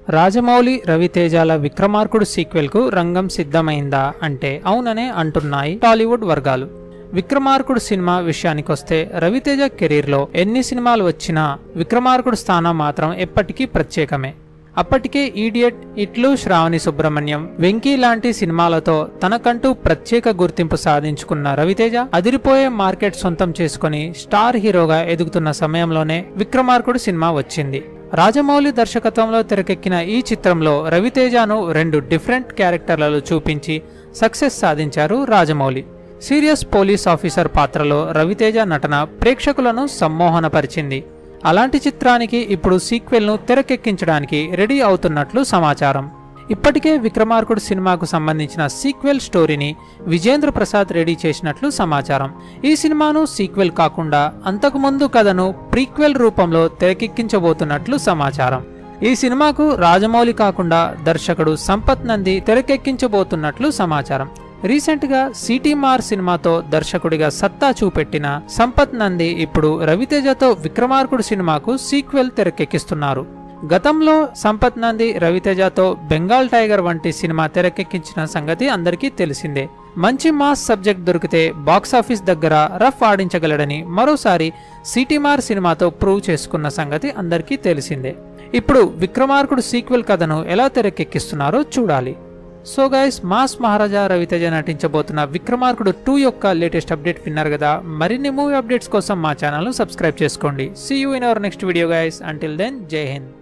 రాజమౌళి రవితేజాల విక్రమార్కుడు sequel కు రంగం సిద్ధమైందా అంటే అవుననే అంటున్నాయి టాలీవుడ్ వర్గాలు విక్రమార్కుడు సినిమా విషయానికొస్తే రవితేజ కెరీర్లో ఎన్ని సినిమాలు వచ్చినా విక్రమార్కుడు స్థానం మాత్రం ఎప్పటికీ ప్రత్యేకమే అప్పటికే ఈడియట్ ఇట్లు శ్రావణి సుబ్రహ్మణ్యం వెంకీ లాంటి సినిమాలతో తనకంటూ ప్రత్యేక గుర్తింపు సాధించుకున్న రవితేజ అదిరిపోయే మార్కెట్ సొంతం చేసుకుని స్టార్ హీరోగా ఎదుగుతున్న సమయంలోనే విక్రమార్కుడు సినిమా వచ్చింది రాజమౌళి దర్శకత్వంలో తెరకెక్కిన ఈ చిత్రంలో రవితేజను రెండు డిఫరెంట్ క్యారెక్టర్లలో చూపించి సక్సెస్ సాధించారు రాజమౌళి సీరియస్ పోలీస్ ఆఫీసర్ పాత్రలో రవితేజ నటన ప్రేక్షకులను సమ్మోహనపరిచింది అలాంటి చిత్రానికి ఇప్పుడు సీక్వెల్ను తెరకెక్కించడానికి రెడీ అవుతున్నట్లు సమాచారం ఇప్పటికే విక్రమార్కుడు సినిమాకు సంబంధించిన సీక్వెల్ స్టోరీని విజేంద్ర ప్రసాద్ రెడీ చేసినట్లు సమాచారం ఈ సినిమాను సీక్వెల్ కాకుండా అంతకుముందు కథను ప్రీక్వెల్ రూపంలో తెరకెక్కించబోతున్నట్లు సమాచారం ఈ సినిమాకు రాజమౌళి కాకుండా దర్శకుడు సంపత్ నంది తెరకెక్కించబోతున్నట్లు సమాచారం రీసెంట్ గా సిటీ మార్ సినిమాతో దర్శకుడిగా సత్తా చూపెట్టిన సంపత్ నంది ఇప్పుడు రవితేజతో విక్రమార్కుడు సినిమాకు సీక్వెల్ తెరకెక్కిస్తున్నారు గతంలో సంపత్ నంది రవితేజతో బెంగాల్ టైగర్ వంటి సినిమా తెరకెక్కించిన సంగతి అందరికీ తెలిసిందే మంచి మాస్ సబ్జెక్ట్ దొరికితే బాక్సాఫీస్ దగ్గర రఫ్ ఆడించగలడని మరోసారి సిటీమార్ సినిమాతో ప్రూవ్ చేసుకున్న సంగతి అందరికీ తెలిసిందే ఇప్పుడు విక్రమార్కుడు సీక్వెల్ కథను ఎలా తెరకెక్కిస్తున్నారో చూడాలి so guys mass Maharaja Raviteja నటించబోతున్న విక్రమార్కుడు టూ యొక్క లేటెస్ట్ అప్డేట్ విన్నారు కదా మరిన్ని మూవీ అప్డేట్స్ కోసం మా ఛానల్ను సబ్స్క్రైబ్ చేసుకోండి see you in our next video guys until then Jai Hind